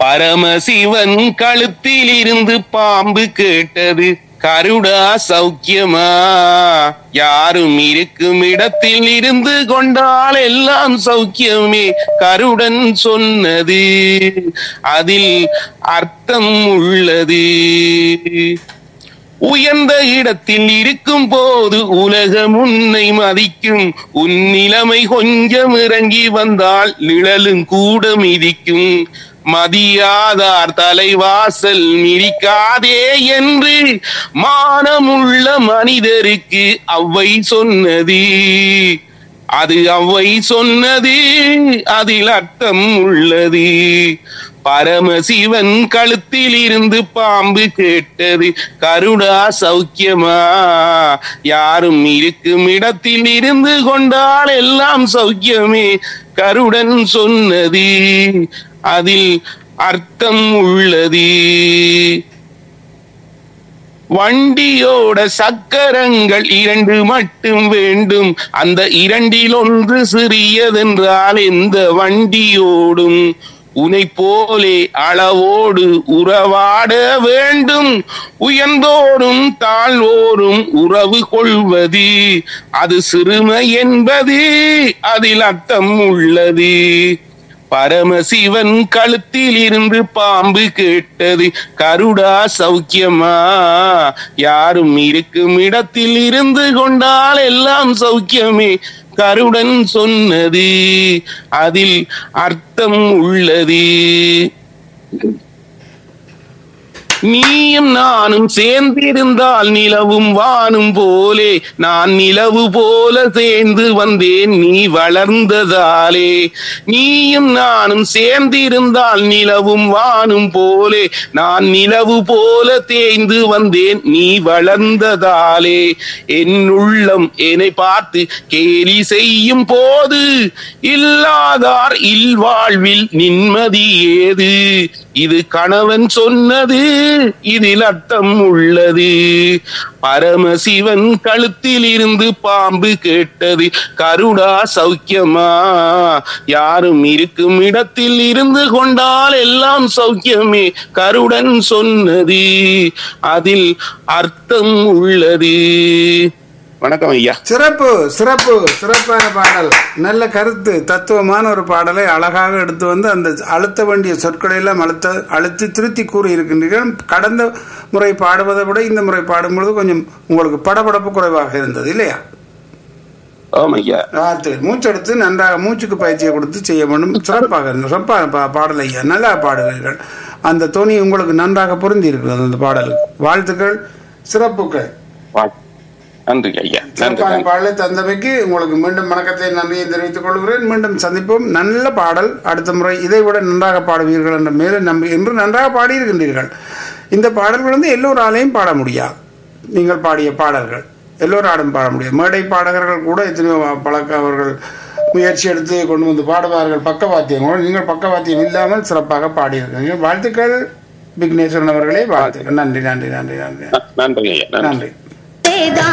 பரமசிவன் கழுத்தில் இருந்து பாம்பு கேட்டது கருடா சௌக்கியமா யாரும் இருக்கும் இடத்தில் இருந்து கொண்டால் எல்லாம் சௌக்கியமே கருடன் சொன்னது அதில் அர்த்தம் உள்ளது உயர்ந்த இடத்தில் இருக்கும் போது உலகம் உன்னை மதிக்கும் உன் நிலைமை கொஞ்சம் இறங்கி வந்தால் நிழலும் கூட மிதிக்கும் மதியாதார் தலைவாசல் மிதிக்காதே என்று மானமுள்ள மனிதருக்கு அவ்வை சொன்னது அது அவ்வை சொன்னது அதில் அர்த்தம் உள்ளது பரமசிவன் கழுத்தில் இருந்து பாம்பு கேட்டது கருடா சௌக்கியமா யாரும் இருக்கும் இடத்தில் இருந்து கொண்டால் எல்லாம் சௌக்கியமே கருடன் சொன்னது அதில் அர்த்தம் உள்ளது வண்டியோட சக்கரங்கள் இரண்டு மட்டும் வேண்டும் அந்த இரண்டில் ஒன்று சிறியதென்றால் எந்த வண்டியோடும் உனை போலே அளவோடு உறவாட வேண்டும் உயர்ந்தோரும் தாழ்வோரும் உறவு கொள்வது அது சிறுமை என்பது அதில் அர்த்தம் உள்ளது பரமசிவன் கழுத்தில் இருந்து பாம்பு கேட்டது கருடா சௌக்கியமா யாரும் இருக்கும் இடத்தில் இருந்து கொண்டால் எல்லாம் சௌக்கியமே கருடன் சொன்னது அதில் அர்த்தம் உள்ளது நீயும் நானும் சேர்ந்திருந்தால் நிலவும் வானும் போலே நான் நிலவு போல சேர்ந்து வந்தேன் நீ வளர்ந்ததாலே நீயும் நானும் சேர்ந்திருந்தால் நிலவும் வானும் போலே நான் நிலவு போல தேய்ந்து வந்தேன் நீ வளர்ந்ததாலே என் உள்ளம் என்னை பார்த்து கேலி செய்யும் போது இல்லாதார் இல்வாழ்வில் நிம்மதி ஏது இது கணவன் சொன்னது இதில் அர்த்தம் உள்ளது பரமசிவன் கழுத்தில் இருந்து பாம்பு கேட்டது கருடா சௌக்கியமா யாரும் இருக்கும் இடத்தில் இருந்து கொண்டால் எல்லாம் சௌக்கியமே கருடன் சொன்னது அதில் அர்த்தம் உள்ளது வணக்கம் ஐயா சிறப்பு சிறப்பு சிறப்பான பாடல் நல்ல கருத்து தத்துவமான ஒரு பாடலை அழகாக எடுத்து வந்து அந்த அழுத்த வேண்டிய சொற்களை எல்லாம் அழுத்த அழுத்தி திருத்தி கூறி இருக்கின்றீர்கள் கடந்த முறை பாடுவதை விட இந்த முறை பாடும்பொழுது கொஞ்சம் உங்களுக்கு படபடப்பு குறைவாக இருந்தது இல்லையா ஆமா ஐயா பார்த்து மூச்செடுத்து நன்றாக மூச்சுக்கு பயிற்சியை கொடுத்து செய்ய வேண்டும் சிறப்பாக இருந்தது சிறப்பான பா பாடல் ஐயா நல்லா பாடுகிறீர்கள் அந்த துணி உங்களுக்கு நன்றாக பொருந்தி இருக்கிறது அந்த பாடலுக்கு வாழ்த்துக்கள் சிறப்புகள் வா- நன்றி ஐயா நன்றி சிறப்பான நன்றி பாடலை தந்தமைக்கு உங்களுக்கு மீண்டும் வணக்கத்தை நன்றியை தெரிவித்துக் கொள்கிறேன் மீண்டும் சந்திப்போம் நல்ல பாடல் அடுத்த முறை இதை விட நன்றாக பாடுவீர்கள் என்ற மேலும் நம்பி என்று நன்றாக பாடியிருக்கின்றீர்கள் இந்த பாடல்கள் வந்து எல்லோராலையும் பாட முடியாது நீங்கள் பாடிய பாடல்கள் எல்லோராலும் பாட முடியாது மேடை பாடகர்கள் கூட எத்தனையோ பழக்க அவர்கள் முயற்சி எடுத்து கொண்டு வந்து பாடுவார்கள் பக்கவாத்தியம் கூட நீங்கள் பக்கவாத்தியம் இல்லாமல் சிறப்பாக பாடியிருக்கிறீர்கள் வாழ்த்துக்கள் விக்னேஸ்வரன் அவர்களே வாழ்த்துக்கள் நன்றி நன்றி நன்றி நன்றி நன்றி ஐயா நன்றி நன்றி வேதா